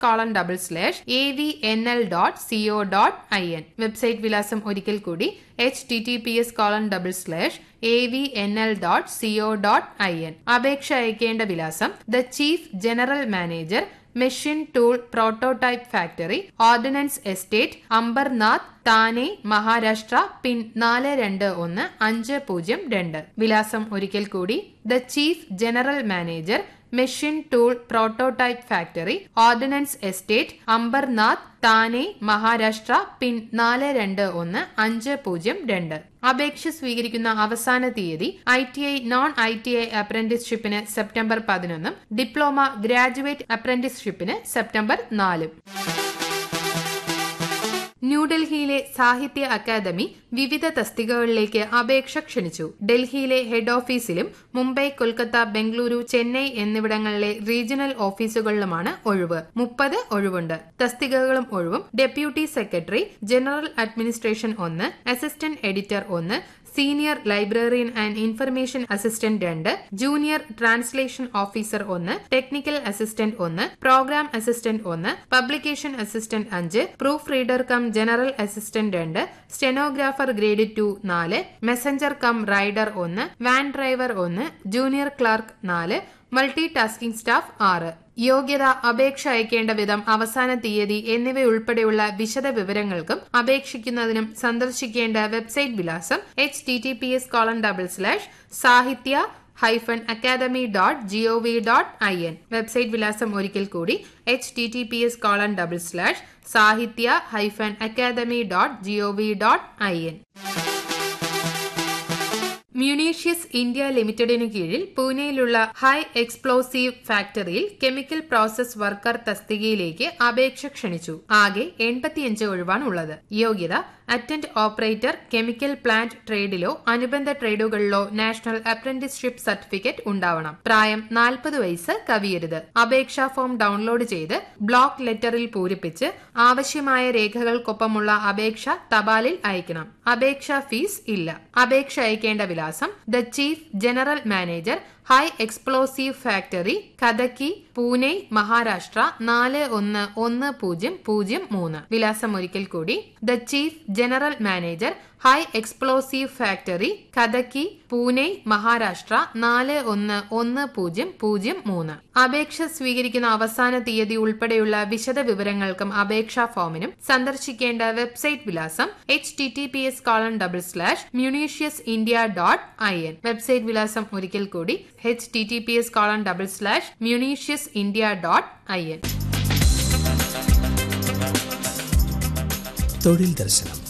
colon double slash A V N L dot CO dot I N website വിലാസം ഒരിക്കൽ കൂടി H T T P S colon double slash A V N L dot CO dot I N അപേക്ഷ അയക്കേണ്ട വിലാസം the chief general manager machine tool prototype factory ordnance estate Ambernath Thane Maharashtra pin നാല് രണ്ട് ഒന്ന് അഞ്ച് പൂജ്യം രണ്ട് വിലാസം ഒരിക്കൽ കൂടി the chief general manager machine tool prototype factory ordnance estate Ambernath Thane Maharashtra pin നാല് രണ്ട് ഒന്ന് അഞ്ച് പൂജ്യം രണ്ട് അപേക്ഷ സ്വീകരിക്കുന്ന അവസാന തീയതി I T I non I T I അപ്രന്റീസ്ഷിപ്പിന് സെപ്റ്റംബർ പതിനൊന്നും ഡിപ്ലോമ ഗ്രാജുവേറ്റ് അപ്രന്റീസ്ഷിപ്പിന് സെപ്റ്റംബർ നാലും ന്യൂഡൽഹിയിലെ സാഹിത്യ അക്കാദമി വിവിധ തസ്തികകളിലേക്ക് അപേക്ഷ ക്ഷണിച്ചു ഡൽഹിയിലെ ഹെഡ് ഓഫീസിലും മുംബൈ കൊൽക്കത്ത ബംഗളൂരു ചെന്നൈ എന്നിവിടങ്ങളിലെ റീജിയണൽ ഓഫീസുകളിലുമാണ് ഒഴിവ് മുപ്പത് ഒഴിവുണ്ട് തസ്തികകളും ഒഴിവും ഡെപ്യൂട്ടി സെക്രട്ടറി ജനറൽ അഡ്മിനിസ്ട്രേഷൻ ഒന്ന് അസിസ്റ്റന്റ് എഡിറ്റർ ഒന്ന് senior librarian and information assistant രണ്ട് ജൂനിയർ ട്രാൻസ്ലേഷൻ ഓഫീസർ ഒന്ന് ടെക്നിക്കൽ അസിസ്റ്റന്റ് ഒന്ന് പ്രോഗ്രാം അസിസ്റ്റന്റ് ഒന്ന് പബ്ലിക്കേഷൻ അസിസ്റ്റന്റ് അഞ്ച് proof reader cum general assistant രണ്ട് സ്റ്റെനോഗ്രാഫർ ഗ്രേഡ് ടു നാല് മെസഞ്ചർ കം റൈഡർ ഒന്ന് വാൻ ഡ്രൈവർ ഒന്ന് ജൂനിയർ ക്ലർക്ക് നാല് മൾട്ടി ടാസ്കിംഗ് സ്റ്റാഫ് ആറ് യോഗ്യത അപേക്ഷ അയക്കേണ്ട വിധം അവസാന തീയതി എന്നിവയുൾപ്പെടെയുള്ള വിശദ വിവരങ്ങൾക്കും അപേക്ഷിക്കുന്നതിനും സന്ദർശിക്കേണ്ട വെബ്സൈറ്റ് വിലാസം H T T P S colon double slash Sahitya hyphen Akademi dot GOV dot I N website വിലാസം ഒരിക്കൽ കൂടി H T T P S colon double slash Sahitya hyphen Akademi dot GOV dot I N munitions India ലിമിറ്റഡിനു കീഴിൽ പൂനെയിലുള്ള high explosive ഫാക്ടറിയിൽ chemical process worker തസ്തികയിലേക്ക് അപേക്ഷ ക്ഷണിച്ചു ആകെ എൺപത്തിയഞ്ച് ഒഴിവാണ് ഉള്ളത് യോഗ്യത അറ്റൻഡ് ഓപ്പറേറ്റർ കെമിക്കൽ പ്ലാന്റ് ട്രേഡിലോ അനുബന്ധ ട്രേഡുകളിലോ നാഷണൽ അപ്രന്റീസ്ഷിപ്പ് സർട്ടിഫിക്കറ്റ് ഉണ്ടാവണം പ്രായം നാൽപ്പത് വയസ്സ് കവിയരുത് അപേക്ഷാ ഫോം ഡൗൺലോഡ് ചെയ്ത് ബ്ലോക്ക് ലെറ്ററിൽ പൂരിപ്പിച്ച് ആവശ്യമായ രേഖകൾക്കൊപ്പമുള്ള അപേക്ഷ തപാലിൽ അയക്കണം അപേക്ഷാ ഫീസ് ഇല്ല അപേക്ഷ അയക്കേണ്ട വിലാസം the chief general manager high explosive factory Khadki Pune Maharashtra നാല് ഒന്ന് ഒന്ന് പൂജ്യം പൂജ്യം മൂന്ന് വിലാസം ഒരിക്കൽ കൂടി the chief general manager high explosive factory Khadki Pune Maharashtra നാല് ഒന്ന് ഒന്ന് പൂജ്യം പൂജ്യം മൂന്ന് അപേക്ഷ സ്വീകരിക്കുന്ന അവസാന തീയതി ഉൾപ്പെടെയുള്ള വിശദ വിവരങ്ങൾക്കും അപേക്ഷാ ഫോമിനും സന്ദർശിക്കേണ്ട വെബ്സൈറ്റ് വിലാസം H T T P S colon double slash munitions India dot I N website വിലാസം ഒരിക്കൽ കൂടി H T T P S colon double slash munitions India dot I N തൊഴിൽ ദർശനം